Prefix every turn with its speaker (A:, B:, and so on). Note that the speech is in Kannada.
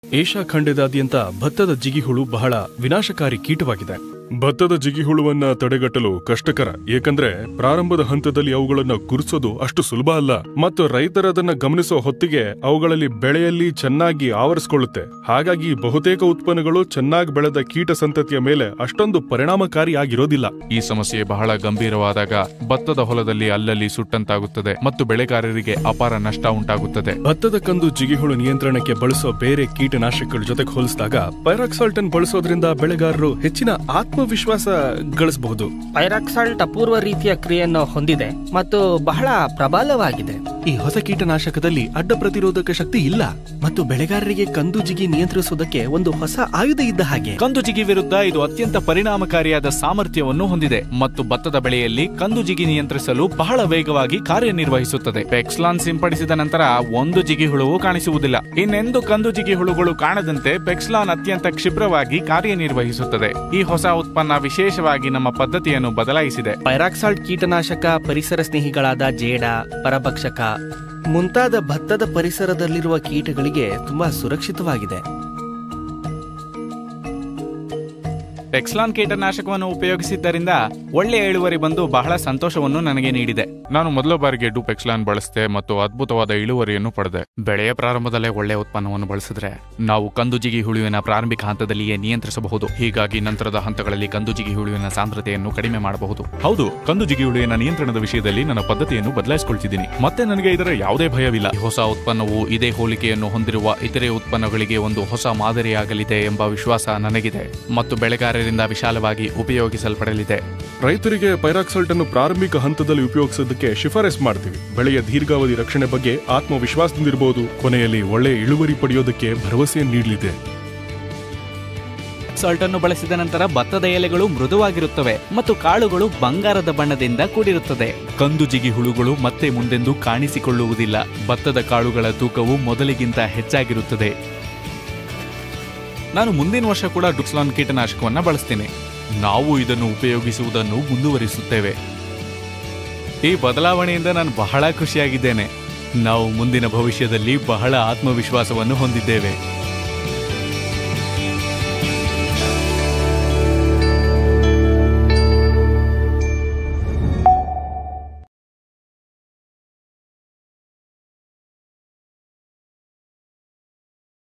A: ಏಷ್ಯಾ ಖಂಡದಾದ್ಯಂತ ಭತ್ತದ ಜಿಗಿಹುಳು ಬಹಳ ವಿನಾಶಕಾರಿ ಕೀಟವಾಗಿದೆ ಭತ್ತದ ಜಿಗಿಹುಳುವನ್ನ ತಡೆಗಟ್ಟಲು ಕಷ್ಟಕರ ಏಕೆಂದ್ರೆ ಪ್ರಾರಂಭದ ಹಂತದಲ್ಲಿ ಅವುಗಳನ್ನ ಗುರುಸೋದು ಅಷ್ಟು ಸುಲಭ ಅಲ್ಲ ಮತ್ತು ರೈತರದನ್ನ ಗಮನಿಸೋ ಹೊತ್ತಿಗೆ ಅವುಗಳಲ್ಲಿ ಬೆಳೆಯಲ್ಲಿ ಚೆನ್ನಾಗಿ ಆವರಿಸಿಕೊಳ್ಳುತ್ತೆ ಹಾಗಾಗಿ ಬಹುತೇಕ ಉತ್ಪನ್ನಗಳು ಚೆನ್ನಾಗಿ ಬೆಳೆದ ಕೀಟ ಸಂತತಿಯ ಮೇಲೆ ಅಷ್ಟೊಂದು ಪರಿಣಾಮಕಾರಿ ಆಗಿರೋದಿಲ್ಲ
B: ಈ ಸಮಸ್ಯೆ ಬಹಳ ಗಂಭೀರವಾದಾಗ ಭತ್ತದ ಹೊಲದಲ್ಲಿ ಅಲ್ಲಲ್ಲಿ ಸುಟ್ಟಂತಾಗುತ್ತದೆ ಮತ್ತು ಬೆಳೆಗಾರರಿಗೆ ಅಪಾರ ನಷ್ಟ ಉಂಟಾಗುತ್ತದೆ
A: ಭತ್ತದ ಕಂದು ಜಿಗಿಹುಳು ನಿಯಂತ್ರಣಕ್ಕೆ ಬಳಸೋ ಬೇರೆ ಕೀಟನಾಶಕಗಳ ಜೊತೆಗೆ ಹೋಲಿಸಿದಾಗ ಪೈರಾಕ್ಸಾಲ್ಟನ್ ಬಳಸೋದ್ರಿಂದ ಬೆಳೆಗಾರರು ಹೆಚ್ಚಿನ ಆತ್ಮವಿಶ್ವಾಸ ಗಳಿಸಬಹುದು
C: ಪೈರಾಕ್ಸಾಲ್ಟ್ ಅಪೂರ್ವ ರೀತಿಯ ಕ್ರಿಯೆಯನ್ನು ಹೊಂದಿದೆ ಮತ್ತು ಬಹಳ ಪ್ರಬಲವಾಗಿದೆ
A: ಈ ಹೊಸ ಕೀಟನಾಶಕದಲ್ಲಿ ಅಡ್ಡ ಪ್ರತಿರೋಧಕ ಶಕ್ತಿ ಇಲ್ಲ ಮತ್ತು ಬೆಳೆಗಾರರಿಗೆ ಕಂದು ಜಿಗಿ ನಿಯಂತ್ರಿಸೋದಕ್ಕೆ ಒಂದು ಹೊಸ ಆಯುಧ ಇದ್ದ ಹಾಗೆ
D: ಕಂದುಜಿಗಿ ವಿರುದ್ಧ ಇದು ಅತ್ಯಂತ ಪರಿಣಾಮಕಾರಿಯಾದ ಸಾಮರ್ಥ್ಯವನ್ನು ಹೊಂದಿದೆ ಮತ್ತು ಭತ್ತದ ಬೆಳೆಯಲ್ಲಿ ಕಂದುಜಿಗಿ ನಿಯಂತ್ರಿಸಲು ಬಹಳ ವೇಗವಾಗಿ ಕಾರ್ಯನಿರ್ವಹಿಸುತ್ತದೆ ಪೆಕ್ಸ್ಲಾನ್ ಸಿಂಪಡಿಸಿದ ನಂತರ ಒಂದು ಜಿಗಿ ಹುಳುವು ಕಾಣಿಸುವುದಿಲ್ಲ ಇನ್ನೆಂದು ಕಂದುಜಿಗಿ ಹುಳುಗಳು ಕಾಣದಂತೆ ಪೆಕ್ಸ್ಲಾನ್ ಅತ್ಯಂತ ಕ್ಷಿಪ್ರವಾಗಿ ಕಾರ್ಯನಿರ್ವಹಿಸುತ್ತದೆ ಈ ಹೊಸ ಉತ್ಪನ್ನ ವಿಶೇಷವಾಗಿ ನಮ್ಮ ಪದ್ಧತಿಯನ್ನು ಬದಲಾಯಿಸಿದೆ
C: ಪೈರಾಕ್ಸಾಲ್ಟ್ ಕೀಟನಾಶಕ ಪರಿಸರ ಸ್ನೇಹಿಗಳಾದ ಜೇಡ ಪರಭಕ್ಷಕ ಮುಂತಾದ ಭತ್ತದ ಪರಿಸರದಲ್ಲಿರುವ ಕೀಟಗಳಿಗೆ ತುಂಬಾ ಸುರಕ್ಷಿತವಾಗಿದೆ
D: ಪೆಕ್ಸ್ಲಾನ್ ಕೀಟನಾಶಕವನ್ನು ಉಪಯೋಗಿಸಿದ್ದರಿಂದ ಒಳ್ಳೆಯ ಇಳುವರಿ ಬಂದು ಬಹಳ ಸಂತೋಷವನ್ನು ನನಗೆ ನೀಡಿದೆ
B: ನಾನು ಮೊದಲ ಬಾರಿಗೆ ಡುಪೆಕ್ಸ್ಲಾನ್ ಬಳಸಿದೆ ಮತ್ತು ಅದ್ಭುತವಾದ ಇಳುವರಿಯನ್ನು ಪಡೆದೆ ಬೆಳೆಯ ಪ್ರಾರಂಭದಲ್ಲೇ ಒಳ್ಳೆಯ ಉತ್ಪನ್ನವನ್ನು ಬಳಸಿದ್ರೆ ನಾವು ಕಂದುಜಿಗಿ ಹುಳುವಿನ ಪ್ರಾರಂಭಿಕ ಹಂತದಲ್ಲಿಯೇ ನಿಯಂತ್ರಿಸಬಹುದು ಹೀಗಾಗಿ ನಂತರದ ಹಂತಗಳಲ್ಲಿ ಕಂದುಜಿಗಿ ಹುಳುವಿನ ಸಾಂದ್ರತೆಯನ್ನು ಕಡಿಮೆ ಮಾಡಬಹುದು
D: ಹೌದು ಕಂದುಜಿಗಿ ಹುಳುವಿನ ನಿಯಂತ್ರಣದ ವಿಷಯದಲ್ಲಿ ನನ್ನ ಪದ್ಧತಿಯನ್ನು ಬದಲಾಯಿಸಿಕೊಳ್ತಿದ್ದೀನಿ ಮತ್ತೆ ನನಗೆ ಇದರ ಯಾವುದೇ ಭಯವಿಲ್ಲ
B: ಈ ಹೊಸ ಉತ್ಪನ್ನವು ಇದೇ ಹೋಲಿಕೆಯನ್ನು ಹೊಂದಿರುವ ಇತರೆ ಉತ್ಪನ್ನಗಳಿಗೆ ಒಂದು ಹೊಸ ಮಾದರಿಯಾಗಲಿದೆ ಎಂಬ ವಿಶ್ವಾಸ ನನಗಿದೆ ಮತ್ತು ಬೆಳೆಗಾರರಿಂದ ವಿಶಾಲವಾಗಿ ಉಪಯೋಗಿಸಲ್ಪಡಲಿದೆ
A: ರೈತರಿಗೆ ಪೈರಾಕ್ಸಾಲ್ಟ್ ಅನ್ನು ಪ್ರಾರಂಭಿಕ ಹಂತದಲ್ಲಿ ಉಪಯೋಗಿಸೋದಕ್ಕೆ ಶಿಫಾರಸ್ ಮಾಡ್ತೀವಿ ಬೆಳೆಯ ದೀರ್ಘಾವಧಿ ರಕ್ಷಣೆ ಬಗ್ಗೆ ಆತ್ಮವಿಶ್ವಾಸದಿಂದಿರಬಹುದು ಕೊನೆಯಲ್ಲಿ ಒಳ್ಳೆಯ ಇಳುವರಿ ಪಡೆಯೋದಕ್ಕೆ ಭರವಸೆ ನೀಡಲಿದೆ
D: ಸಾಲ್ಟ್ ಅನ್ನು ಬಳಸಿದ ನಂತರ ಭತ್ತದ ಎಲೆಗಳು ಮೃದುವಾಗಿರುತ್ತವೆ ಮತ್ತು ಕಾಳುಗಳು ಬಂಗಾರದ ಬಣ್ಣದಿಂದ ಕೂಡಿರುತ್ತದೆ ಕಂದುಜಿಗಿ ಹುಳುಗಳು ಮತ್ತೆ ಮುಂದೆಂದೂ ಕಾಣಿಸಿಕೊಳ್ಳುವುದಿಲ್ಲ ಭತ್ತದ ಕಾಳುಗಳ ತೂಕವು ಮೊದಲಿಗಿಂತ ಹೆಚ್ಚಾಗಿರುತ್ತದೆ ನಾನು ಮುಂದಿನ ವರ್ಷ ಕೂಡ ಡುಕ್ಸ್ಲಾನ್ ಕೀಟನಾಶಕವನ್ನ ಬಳಸ್ತೀನಿ ನಾವು ಇದನ್ನು ಉಪಯೋಗಿಸುವುದನ್ನು ಮುಂದುವರಿಸುತ್ತೇವೆ ಈ ಬದಲಾವಣೆಯಿಂದ ನಾನು ಬಹಳ ಖುಷಿಯಾಗಿದ್ದೇನೆ ನಾವು ಮುಂದಿನ ಭವಿಷ್ಯದಲ್ಲಿ ಬಹಳ ಆತ್ಮವಿಶ್ವಾಸವನ್ನು ಹೊಂದಿದ್ದೇವೆ